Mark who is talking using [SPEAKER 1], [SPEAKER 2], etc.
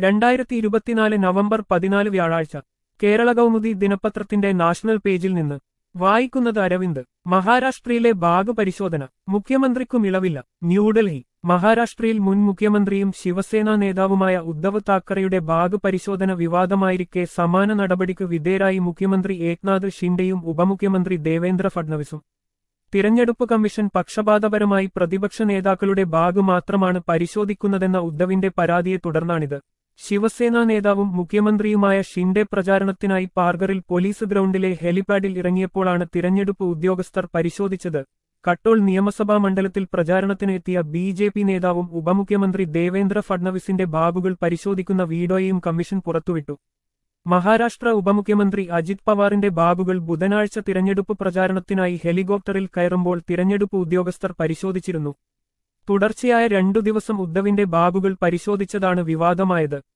[SPEAKER 1] രണ്ടായിരത്തി ഇരുപത്തിനാല് നവംബർ പതിനാല് വ്യാഴാഴ്ച കേരള കൗമുദി ദിനപത്രത്തിന്റെ നാഷണൽ പേജിൽ നിന്ന് വായിക്കുന്നത് അരവിന്ദ് മഹാരാഷ്ട്രയിലെ ബാഗ് പരിശോധന മുഖ്യമന്ത്രിക്കും ഇളവില്ല ന്യൂഡൽഹി മഹാരാഷ്ട്രയിൽ മുൻ മുഖ്യമന്ത്രിയും ശിവസേനാ നേതാവുമായ ഉദ്ധവ് താക്കറെയുടെ ബാഗ് പരിശോധന വിവാദമായിരിക്കെ സമാന നടപടിക്ക് വിധേയരായി മുഖ്യമന്ത്രി ഏക്നാഥ് ഷിൻഡെയും ഉപമുഖ്യമന്ത്രി ദേവേന്ദ്ര ഫഡ്നവിസും തിരഞ്ഞെടുപ്പ് കമ്മീഷൻ പക്ഷപാതപരമായി പ്രതിപക്ഷ നേതാക്കളുടെ ബാഗ് മാത്രമാണ് പരിശോധിക്കുന്നതെന്ന ഉദ്ധവിന്റെ പരാതിയെ തുടർന്നാണിത് ശിവസേനാ നേതാവും മുഖ്യമന്ത്രിയുമായ ഷിൻഡെ പ്രചാരണത്തിനായി പാർഗറിൽ പോലീസ് ഗ്രൗണ്ടിലെ ഹെലിപാഡിൽ ഇറങ്ങിയപ്പോഴാണ് തിരഞ്ഞെടുപ്പ് ഉദ്യോഗസ്ഥർ പരിശോധിച്ചത് കട്ടോൾ നിയമസഭാ മണ്ഡലത്തിൽ പ്രചാരണത്തിനെത്തിയ ബി ജെ പി നേതാവും ഉപമുഖ്യമന്ത്രി ദേവേന്ദ്ര ഫഡ്നവിസിന്റെ ബാഗുകൾ പരിശോധിക്കുന്ന വീഡിയോയും കമ്മീഷൻ പുറത്തുവിട്ടു മഹാരാഷ്ട്ര ഉപമുഖ്യമന്ത്രി അജിത് പവാറിന്റെ ബാഗുകൾ ബുധനാഴ്ച തിരഞ്ഞെടുപ്പ് പ്രചാരണത്തിനായി ഹെലികോപ്റ്ററിൽ കയറുമ്പോൾ തിരഞ്ഞെടുപ്പ് ഉദ്യോഗസ്ഥർ പരിശോധിച്ചിരുന്നു തുടർച്ചയായ രണ്ടു ദിവസം ഉദ്ധവിന്റെ ബാഗുകൾ പരിശോധിച്ചതാണ് വിവാദമായത്